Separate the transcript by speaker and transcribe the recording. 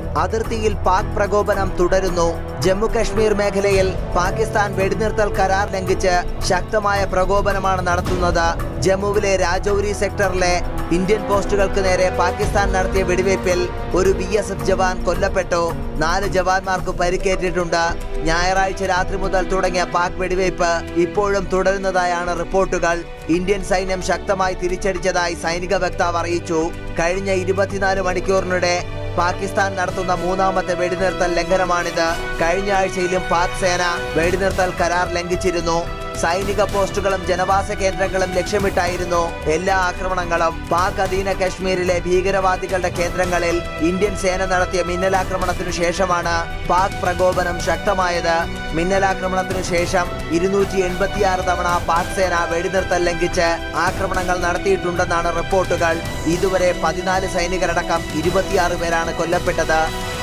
Speaker 1: അതിർത്തിയിൽ പാക് പ്രകോപനം തുടരുന്നു ജമ്മു കശ്മീർ മേഖലയിൽ പാകിസ്ഥാൻ വെടിനിർത്തൽ കരാർ ലംഘിച്ച് ശക്തമായ പ്രകോപനമാണ് നടത്തുന്നത് ജമ്മുവിലെ രാജൌരി സെക്ടറിലെ ഇന്ത്യൻ പോസ്റ്റുകൾക്ക് നേരെ പാകിസ്ഥാൻ നടത്തിയ വെടിവയ്പിൽ ഒരു ബി എസ് എഫ് ജവാൻ കൊല്ലപ്പെട്ടു നാല് ജവാന്മാർക്ക് പരിക്കേറ്റിട്ടുണ്ട് ഞായറാഴ്ച രാത്രി മുതൽ തുടങ്ങിയ പാക് വെടിവയ്പ് ഇപ്പോഴും തുടരുന്നതായാണ് റിപ്പോർട്ടുകൾ ഇന്ത്യൻ സൈന്യം ശക്തമായി തിരിച്ചടിച്ചതായി സൈനിക വക്താവ് അറിയിച്ചു കഴിഞ്ഞ ഇരുപത്തിനാല് മണിക്കൂറിനിടെ പാകിസ്ഥാൻ നടത്തുന്ന മൂന്നാമത്തെ വെടിനിർത്തൽ ലംഘനമാണിത് കഴിഞ്ഞ ആഴ്ചയിലും പാക് സേന വെടിനിർത്തൽ കരാർ ലംഘിച്ചിരുന്നു സൈനിക പോസ്റ്റുകളും ജനവാസ കേന്ദ്രങ്ങളും ലക്ഷ്യമിട്ടായിരുന്നു എല്ലാ ആക്രമണങ്ങളും പാക് അധീന കശ്മീരിലെ ഭീകരവാദികളുടെ കേന്ദ്രങ്ങളിൽ ഇന്ത്യൻ സേന നടത്തിയ മിന്നലാക്രമണത്തിനു ശേഷമാണ് പാക് പ്രകോപനം ശക്തമായത് മിന്നലാക്രമണത്തിനു ശേഷം ഇരുന്നൂറ്റി എൺപത്തിയാറ് തവണ പാക് സേന വെടിനിർത്തൽ ലംഘിച്ച് ആക്രമണങ്ങൾ നടത്തിയിട്ടുണ്ടെന്നാണ് റിപ്പോർട്ടുകൾ ഇതുവരെ പതിനാല് സൈനികരടക്കം ഇരുപത്തിയാറ് പേരാണ് കൊല്ലപ്പെട്ടത്